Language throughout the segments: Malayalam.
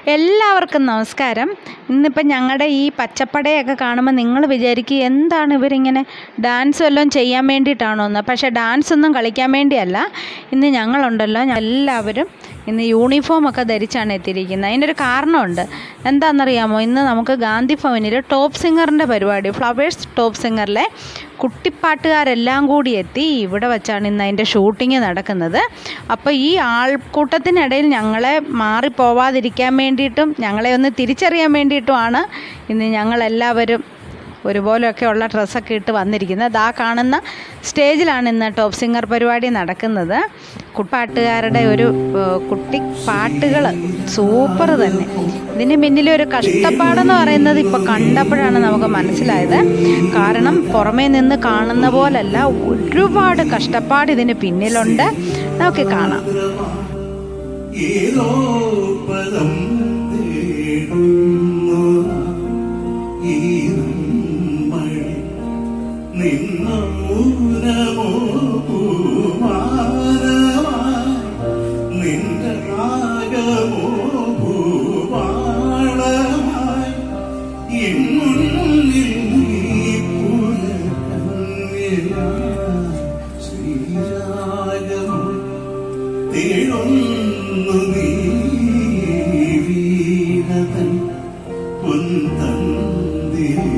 എല്ലാവർക്കും നമസ്കാരം ഇന്നിപ്പം ഞങ്ങളുടെ ഈ പച്ചപ്പടയൊക്കെ കാണുമ്പോൾ നിങ്ങൾ വിചാരിക്കും എന്താണ് ഇവരിങ്ങനെ ഡാൻസ് വല്ലതും ചെയ്യാൻ വേണ്ടിയിട്ടാണോ എന്ന് പക്ഷേ ഡാൻസ് ഒന്നും കളിക്കാൻ വേണ്ടിയല്ല ഇന്ന് ഞങ്ങളുണ്ടല്ലോ ഞ- എല്ലാവരും ഇന്ന് യൂണിഫോം ഒക്കെ ധരിച്ചാണ് എത്തിയിരിക്കുന്നത് അതിനൊരു കാരണമുണ്ട് എന്താണെന്നറിയാമോ ഇന്ന് നമുക്ക് ഗാന്ധി ഭവനിൽ ടോപ്പ് സിംഗറിൻ്റെ പരിപാടി ഫ്ലവേഴ്സ് ടോപ്പ് സിംഗറിലെ കുട്ടിപ്പാട്ടുകാരെല്ലാം കൂടി എത്തി ഇവിടെ വെച്ചാണ് ഇന്ന് അതിൻ്റെ ഷൂട്ടിംഗ് നടക്കുന്നത് അപ്പോൾ ഈ ആൾക്കൂട്ടത്തിനിടയിൽ ഞങ്ങളെ മാറിപ്പോവാതിരിക്കാൻ വേണ്ടിയിട്ടും ഞങ്ങളെ ഒന്ന് തിരിച്ചറിയാൻ വേണ്ടിയിട്ടുമാണ് ഇന്ന് ഞങ്ങളെല്ലാവരും ഒരുപോലെയൊക്കെ ഉള്ള ഡ്രസ്സൊക്കെ ഇട്ട് വന്നിരിക്കുന്നത് ആ കാണുന്ന സ്റ്റേജിലാണ് ഇന്ന് ടോപ്പ് സിംഗർ പരിപാടി നടക്കുന്നത് കുട്ടിപ്പാട്ടുകാരുടെ ഒരു ഏഹ്, കുട്ടി പാട്ടുകൾ സൂപ്പർ തന്നെ ഇതിന് പിന്നിൽ ഒരു കഷ്ടപ്പാടെന്ന് പറയുന്നത് ഇപ്പോൾ കണ്ടപ്പോഴാണ് നമുക്ക് മനസ്സിലായത് കാരണം പുറമേ നിന്ന് കാണുന്ന പോലല്ല ഒരുപാട് കഷ്ടപ്പാട് ഇതിന് പിന്നിലുണ്ട് നമുക്ക് കാണാം ഏതോ പദം തേടുന്നു ഈരും മഴ നിന്നു നമോ പൂമാനമായി നിന്റെ രാഗമോ ഭൂപാളമായി ഇന്നുള്ളിൽ നീ പുലകന്യയായി ശ്രീരാഗമോ തേടുന്നു നീ വീണതൻ പൊന്തന്തിരിൽ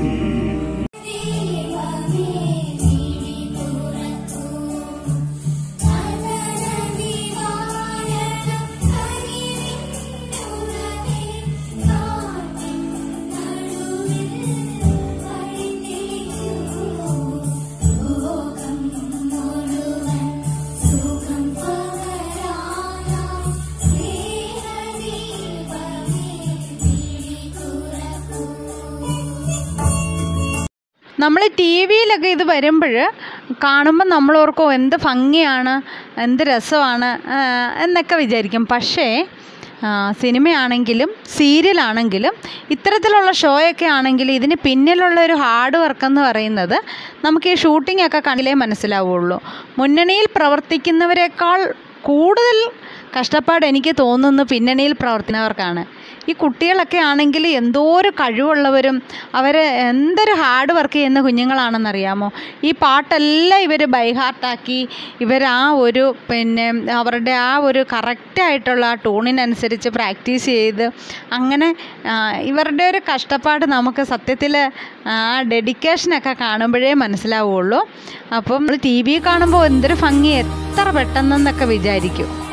നമ്മൾ ടി വിയിലൊക്കെ ഇത് വരുമ്പോൾ കാണുമ്പോൾ നമ്മൾ ഓർക്കും എന്ത് ഭംഗിയാണ് എന്ത് രസമാണ് ആ, എന്നൊക്കെ വിചാരിക്കും പക്ഷേ ആ, സിനിമയാണെങ്കിലും സീരിയലാണെങ്കിലും ഇത്തരത്തിലുള്ള ഷോയൊക്കെ ആണെങ്കിൽ ഇതിന് പിന്നിലുള്ള ഒരു ഹാർഡ് വർക്ക് എന്ന് പറയുന്നത് നമുക്ക് ഈ ഷൂട്ടിംഗ് ഒക്കെ കണ്ടില്ലേ മനസ്സിലാവുള്ളൂ മുന്നണിയിൽ പ്രവർത്തിക്കുന്നവരെക്കാൾ കൂടുതൽ കഷ്ടപ്പാട് എനിക്ക് തോന്നുന്നു പിന്നണിയിൽ പ്രവർത്തിക്കുന്നവർക്കാണ് ഈ കുട്ടികളൊക്കെ ആണെങ്കിൽ എന്തോ ഒരു കഴിവുള്ളവരും അവർ എന്തൊരു ഹാർഡ് വർക്ക് ചെയ്യുന്ന കുഞ്ഞുങ്ങളാണെന്നറിയാമോ ഈ പാട്ടെല്ലാം ഇവർ ബൈഹാർട്ടാക്കി ഇവർ ആ ഒരു പിന്നെ അവരുടെ ആ ഒരു കറക്റ്റായിട്ടുള്ള ആ ടൂണിനനുസരിച്ച് പ്രാക്ടീസ് ചെയ്ത് അങ്ങനെ ആ, ഇവരുടെ ഒരു കഷ്ടപ്പാട് നമുക്ക് സത്യത്തിൽ ആ ഡെഡിക്കേഷനൊക്കെ കാണുമ്പോഴേ മനസ്സിലാവുള്ളൂ അപ്പം ടി വി കാണുമ്പോൾ എന്തൊരു ഭംഗി എത്ര പെട്ടെന്നെന്നൊക്കെ വിചാരിക്കും